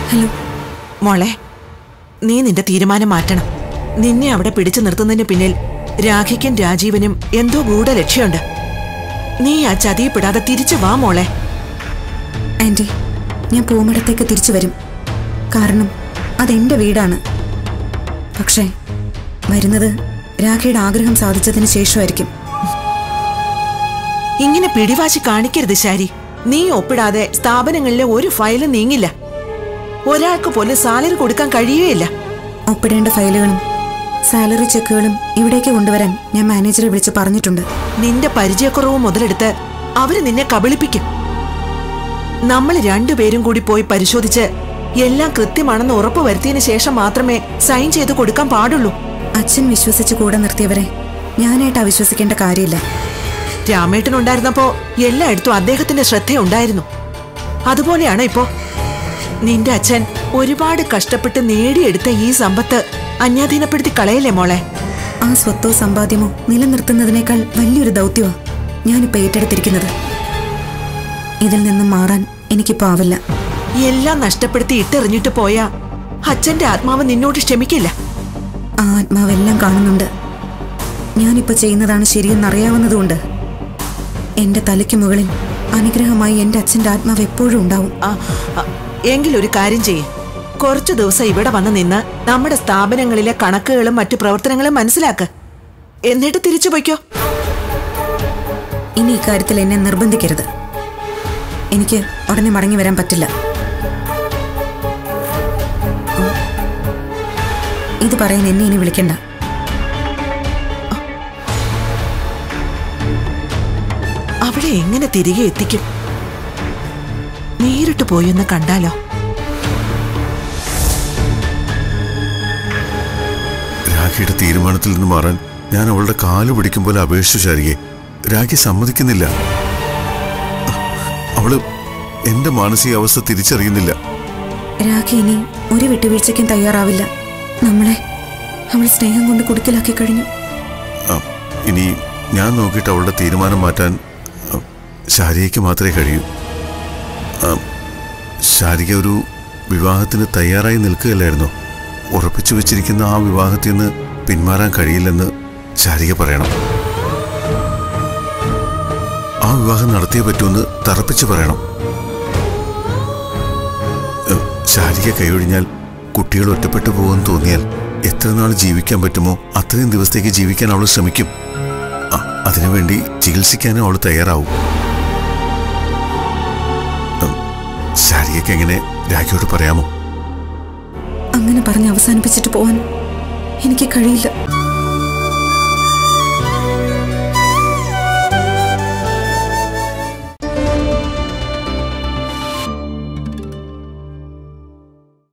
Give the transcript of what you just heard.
Hello മോളെ നീ നിന്റെ തീരുമാനം മാറ്റണം നിന്നെ അവിടെ പിടിച്ചു നിർത്തുന്നതിന് പിന്നിൽ രാഖിക്കും രാജീവനും എന്തോ ഗൂഢ ലക്ഷ്യമുണ്ട് നീ ആ ചതിയപ്പെടാതെ തിരിച്ചു വാ മോളെ ആൻറ്റി ഞാൻ പൂമടത്തേക്ക് തിരിച്ചു വരും കാരണം അതെന്റെ വീടാണ് പക്ഷേ വരുന്നത് രാഖയുടെ ആഗ്രഹം സാധിച്ചതിന് ശേഷമായിരിക്കും ഇങ്ങനെ പിടിവാശി കാണിക്കരുത് ശാരി നീ ഒപ്പിടാതെ സ്ഥാപനങ്ങളിലെ ഒരു ഫയലും നീങ്ങില്ല ഒരാൾക്ക് പോലും സാലറി കൊടുക്കാൻ കഴിയുകയില്ല ഒപ്പിടേണ്ട ഫയലുകളും സാലറി ചെക്കുകളും ഇവിടേക്ക് കൊണ്ടുവരാൻ ഞാൻ മാനേജറെ വിളിച്ച് പറഞ്ഞിട്ടുണ്ട് നിന്റെ പരിചയക്കുറവ് മുതലെടുത്ത് അവര് നിന്നെ കബളിപ്പിക്കും നമ്മൾ രണ്ടുപേരും കൂടി പോയി പരിശോധിച്ച് എല്ലാം കൃത്യമാണെന്ന് ഉറപ്പ് വരുത്തിയതിനു ശേഷം മാത്രമേ സൈൻ ചെയ്ത് കൊടുക്കാൻ പാടുള്ളൂ അച്ഛൻ വിശ്വസിച്ച് കൂടെ നിർത്തിയവരെ ഞാനായിട്ട് അവിശ്വസിക്കേണ്ട കാര്യമില്ല രാമേട്ടനുണ്ടായിരുന്നപ്പോ എല്ലായിടത്തും അദ്ദേഹത്തിന്റെ ശ്രദ്ധയുണ്ടായിരുന്നു അതുപോലെയാണ് ഇപ്പോ നിന്റെ അച്ഛൻ ഒരുപാട് കഷ്ടപ്പെട്ട് നേടിയെടുത്ത ഈ സമ്പത്ത് അന്യാധീനപ്പെടുത്തി കളയല്ലേ മോളെ ആ സ്വത്തോ സമ്പാദ്യമോ നിലനിർത്തുന്നതിനേക്കാൾ വലിയൊരു ദൗത്യമാ ഞാനിപ്പോ ഏറ്റെടുത്തിരിക്കുന്നത് ഇതിൽ നിന്നും മാറാൻ എനിക്കിപ്പോ ആവില്ല എല്ലാം നഷ്ടപ്പെടുത്തി ഇട്ടെറിഞ്ഞിട്ട് പോയാ അച്ഛന്റെ ആത്മാവ് നിന്നോട് ക്ഷമിക്കില്ല ആ ആത്മാവെല്ലാം കാണുന്നുണ്ട് ഞാനിപ്പോ ചെയ്യുന്നതാണ് ശരിയെന്നറിയാവുന്നതുകൊണ്ട് എന്റെ തലയ്ക്ക് മുകളിൽ അനുഗ്രഹമായി എന്റെ അച്ഛന്റെ ആത്മാവ് എപ്പോഴും ഉണ്ടാവും ആ, ആ, എങ്കിലൊരു കാര്യം ചെയ്യ് കുറച്ചു ദിവസം ഇവിടെ വന്ന് നിന്ന് നമ്മുടെ സ്ഥാപനങ്ങളിലെ കണക്കുകളും മറ്റു പ്രവർത്തനങ്ങളും മനസ്സിലാക്ക് എന്നിട്ട് തിരിച്ചു പോയിക്കോ ഇനി ഇക്കാര്യത്തിൽ എന്നെ നിർബന്ധിക്കരുത് എനിക്ക് ഉടനെ മടങ്ങി വരാൻ പറ്റില്ല ഉം. ഇത് പറയാൻ എന്നെ ഇനി വിളിക്കണ്ട അവിടെ എങ്ങനെ തിരികെ എത്തിക്കും നേരിട്ട് പോയൊന്ന് കണ്ടാലോ രാഖിയുടെ തീരുമാനത്തിൽ നിന്ന് മാറാൻ ഞാൻ അവളുടെ കാല് പിടിക്കും പോലെ അപേക്ഷിച്ചു ശാരികെ രാഖി സമ്മതിക്കുന്നില്ല അവള് എന്റെ മാനസികാവസ്ഥ തിരിച്ചറിയുന്നില്ല രാഖി ഇനി ഒരു വിട്ടുവീഴ്ചയ്ക്കും തയ്യാറാവില്ല നമ്മളെ അവൾ സ്നേഹം കൊണ്ട് കുടുക്കലാക്കി കഴിഞ്ഞു ആ, ഇനി ഞാൻ നോക്കിയിട്ട് അവളുടെ തീരുമാനം മാറ്റാൻ ആ, ശാരികയ്ക്ക് മാത്രമേ കഴിയൂ ആ, ശാരിക ഒരു വിവാഹത്തിന് തയ്യാറായി നിൽക്കുകയല്ലായിരുന്നോ ഉറപ്പിച്ചു വെച്ചിരിക്കുന്ന ആ വിവാഹത്തിൽ നിന്ന് പിന്മാറാൻ കഴിയില്ലെന്ന് ശാരിക പറയണം ആ വിവാഹം നടത്തിയേ പറ്റുമെന്ന് തറപ്പിച്ച് പറയണം ഏ, ശാരിക കൈയൊഴിഞ്ഞാൽ കുട്ടികൾ ഒറ്റപ്പെട്ടു പോകുമെന്ന് തോന്നിയാൽ എത്ര നാൾ ജീവിക്കാൻ പറ്റുമോ അത്രയും ദിവസത്തേക്ക് ജീവിക്കാൻ അവൾ ശ്രമിക്കും അ- അതിനുവേണ്ടി ചികിത്സിക്കാനും അവൾ തയ്യാറാവും ഉം, ശാരികയ്ക്ക് എങ്ങനെ രാഖിയോട് പറയാമോ അങ്ങനെ പറഞ്ഞ് അവസാനിപ്പിച്ചിട്ട് പോവാൻ എനിക്ക് കഴിയില്ല